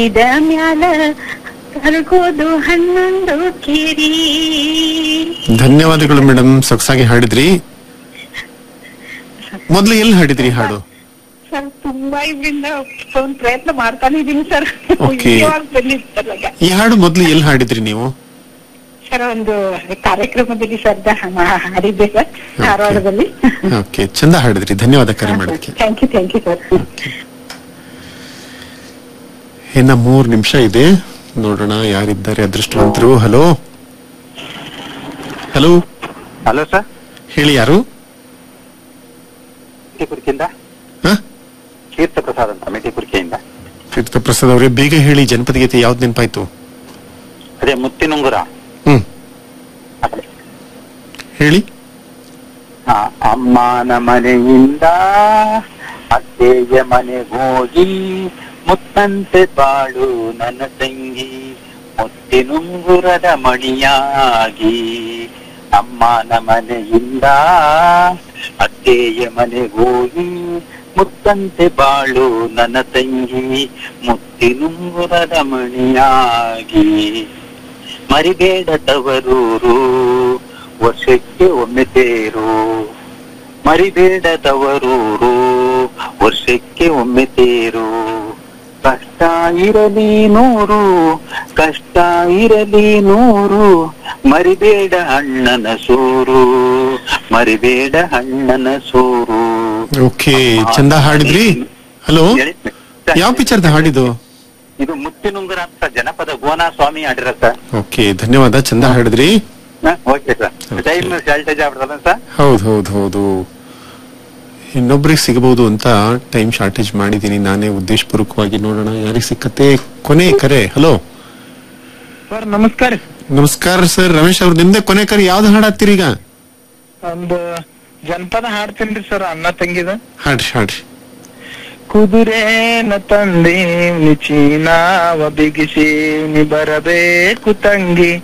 ಇದ ಮ್ಯಾಲ ಕರ್ಗೋದು ಹನ್ನೊಂದು ಕಿರಿ ಧನ್ಯವಾದಗಳು ಮೇಡಮ್ ಸೊಗಸಾಗಿ ಹಾಡಿದ್ರಿ ಮೊದ್ಲು ಎಲ್ಲಿ ಹಾಡಿದ್ರಿ ಹಾಡು ಸರ್ ತುಂಬಾ ಇದರಿಂದ ಒಂದ್ ಪ್ರಯತ್ನ ಮಾಡ್ತಾನೆ ಇದೀನಿ ಸರ್ Okay. ಇವಾಗ ಬಂದಿರ್ತಲ್ಲ ಈ ಹಾಡು ಮೊದ್ಲು ಎಲ್ಲಿ ಹಾಡಿದ್ರಿ ನೀವು ಸರ್ ಒಂದು ಕಾರ್ಯಕ್ರಮದಲ್ಲಿ ಸರ್ ಹಾಡಿದ್ದೆ ಸರ್ ಧಾರವಾಡದಲ್ಲಿ ಓಕೆ ಚಂದ ಹಾಡಿದ್ರಿ ಧನ್ಯವಾದ ಕರೆ ಮಾಡೋದಕ್ಕೆ thank you thank you sir ಇನ್ನ ಮೂರ್ ನಿಮಿಷ ಇದೆ ನೋಡೋಣ ಯಾರಿದ್ದಾರೆ ಅದೃಷ್ಟವಂತರು ಹಲೋ ಹಲೋ ಹಲೋ ಸರ್ ಹೇಳಿ ಯಾರು ಮೆಟಿಕುರ್ಕಿಯಿಂದ ಹ? ತೀರ್ಥ ಪ್ರಸಾದ್ ಅಂತ ಮೆಟಿಕುರ್ಕಿಯಿಂದ ತೀರ್ಥ ಪ್ರಸಾದ್ ಅವರೇ ಬೇಗ ಹೇಳಿ ಜನಪದ ಗೀತೆ ಯಾವ್ದು ನೆನಪಾಯ್ತು ಅದೇ ಮುತ್ತಿನುಂಗುರ ಹ್ಮ್ ಹೇಳಿ ಆ, ಅಮ್ಮನ ಮನೆಯಿಂದ ಅತ್ತೆಯ ಮನೆಗೋಗಿ ಮುತ್ತಂತೆ ಬಾಳು ನನ್ನ ತಂಗಿ ಮುತ್ತಿನುಂಗುರದ ಮಣಿಯಾಗಿ ಅಮ್ಮನ ಮನೆಯಿಂದ ಅತ್ತೆಯ ಮನೆಗೋಗಿ ಮುತ್ತಂತೆ ಬಾಳು ನನ್ನ ತಂಗಿ ಮುತ್ತಿನುಂಗುರದ ಮಣಿಯಾಗಿ ಮರಿಬೇಡ ತವರೂರು ವರ್ಷಕ್ಕೆ ಒಮ್ಮೆ ತೇರು ಮರಿಬೇಡ ತವರೂರು ವರ್ಷಕ್ಕೆ ಒಮ್ಮೆ ತೇರು ಕಷ್ಟ ಇರಲಿ ನೂರು ಕಷ್ಟ ಇರಲಿ ನೂರು ಮರಿಬೇಡ ಅಣ್ಣನ ಸೂರು ಮರಿಬೇಡ ಅಣ್ಣನ ಸೂರು ಓಕೆ ಚಂದ ಹಾಡಿದ್ರಿ ಹಲೋ ಹೇಳಿ. ಯಾವ ಪಿಕ್ಚರ್ದ ಹಾಡಿದ್ದು ಇದು ಮುತ್ತಿನುಂಗುರ ಅಂತ ಜನಪದ ಗೋನಾ ಸ್ವಾಮಿ ಆಡಿರ ಸರ್ ಓಕೆ ಧನ್ಯವಾದ ಚಂದ ಹಾಡಿದ್ರಿ ಓಕೆ ಸರ್ ಟೈಮ್ ಶಾರ್ಟೇಜ್ ಆಗ್ಬಿಡ್ತದ ಸರ್ ಹೌದು ಹೌದು ಹೌದು ಇನ್ನೊಬ್ರಿಗೆ ಸಿಗಬಹುದು ಅಂತ ಟೈಮ್ ಶಾರ್ಟೇಜ್ ಮಾಡಿದೀನಿ ನಾನೇ ಉದ್ದೇಶಪೂರ್ವಕವಾಗಿ ನೋಡೋಣ ಯಾರಿಗೆ ಸಿಕ್ಕತ್ತೆ ಕೊನೆ ಕರೆ ಹಲೋ ಸರ್ ನಮಸ್ಕಾರ ನಮಸ್ಕಾರ ಸರ್ ರಮೇಶ್ ಅವ್ರ ನಿಮ್ದೆ ಕೊನೆ ಕರೆ ಯಾವ್ದು ಹಾಡ್ ಹಾಡ್ತೀರಿ ಈಗ ಒಂದು ಜನಪದ ಹಾಡ್ತೀನಿ ಸರ್ ಅಣ್ಣ ತಂಗಿದ ಹಾಡ್ರಿ ಹಾಡ್ರಿ ಕುದುರೆನ ತಂದೆ ಚೀನಾವ ಬಿಗಿಸಿ ನೀ ಬರಬೇಕು ತಂಗಿ